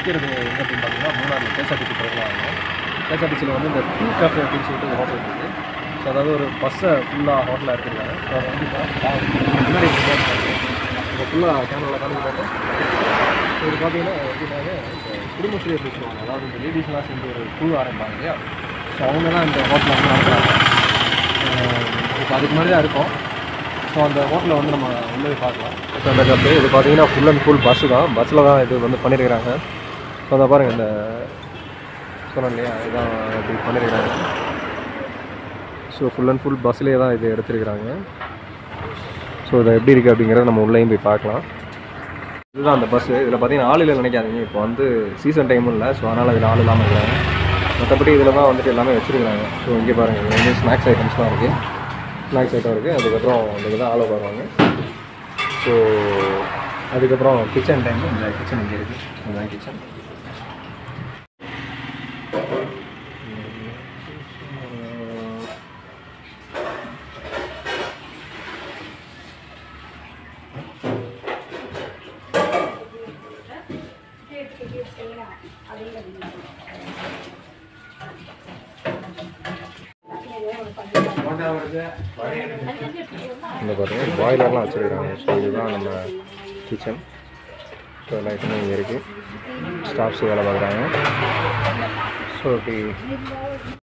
நிற்கிறது எங்கே அப்படின்னு பார்த்தீங்கன்னா மூணாறு கேஎஸ்ஆர்டிசி பிறகுலாம் கேஎஸ்ஆர்டிசியில் வந்து இந்த டீ காஃபே அப்படின்னு சொல்லிட்டு ஒரு ஹோட்டல் இருக்குது ஸோ அதாவது ஒரு பஸ்ஸை ஃபுல்லாக ஹோட்டலாக எடுத்துருக்காங்க ஸோ அதை வந்து இப்போ முன்னாடி இப்போ ஃபுல்லாக கேமராவில் காமிக்கிறாங்க இது பார்த்தீங்கன்னா எப்படின்னாங்க இந்த குடும்பஸ்ரீ அப்படின்னு சொல்லுவாங்க அதாவது இந்த லேடிஸ்லாம் சேர்ந்து ஒரு குழு ஆரம்பிப்பாங்க இல்லையா ஸோ அவங்க தான் இந்த ஹோட்டலை வந்து நடத்துகிறாங்க இப்போ அதுக்கு முன்னாடி தான் இருக்கும் ஸோ அந்த ஹோட்டலில் வந்து நம்ம உள்ளே போய் பார்க்கலாம் ஸோ அந்த கப்பு இது பார்த்தீங்கன்னா ஃபுல் அண்ட் ஃபுல் பஸ்ஸு தான் பஸ்ஸில் தான் இது வந்து பண்ணியிருக்கிறாங்க ஸோ அதை பாருங்கள் இந்த சொன்னேன் இல்லையா இதுதான் இப்படி பண்ணியிருக்கிறாங்க ஸோ ஃபுல் அண்ட் ஃபுல் பஸ்லேயே தான் இது எடுத்திருக்கிறாங்க ஸோ இது எப்படி இருக்குது அப்படிங்கிறத நம்ம உள்ளேயும் போய் பார்க்கலாம் இதுதான் அந்த பஸ்ஸு இதில் பார்த்தீங்கன்னா ஆள் இல்லை நினைக்காதீங்க இப்போ வந்து சீசன் டைமும் இல்லை ஸோ அதனால் இதில் ஆள் இல்லாமல் இருக்கிறாங்க மற்றபடி இதில் தான் வந்துட்டு எல்லாமே வச்சுருக்காங்க ஸோ இங்கே பாருங்கள் இது வந்து ஸ்நாக்ஸ் ஐட்டம்ஸ்லாம் இருக்குது ஸ்நாக்ஸ் ஐட்டம் இருக்குது அதுக்கப்புறம் இதுக்கு தான் ஆள் வருவாங்க ஸோ அதுக்கப்புறம் கிச்சன் டைம் இந்த கிச்சன் இங்கே இருக்குது இதுதான் கிச்சன் இந்த பாருங்க பாய்லர்லாம் வச்சுருக்காங்க ஸோ இதுதான் நம்ம கிச்சன் ஸோ எல்லா ஐட்டமும் இங்கே இருக்குது ஸ்டாஃப்ஸ் வேலை பார்க்குறாங்க ஸோ இப்படி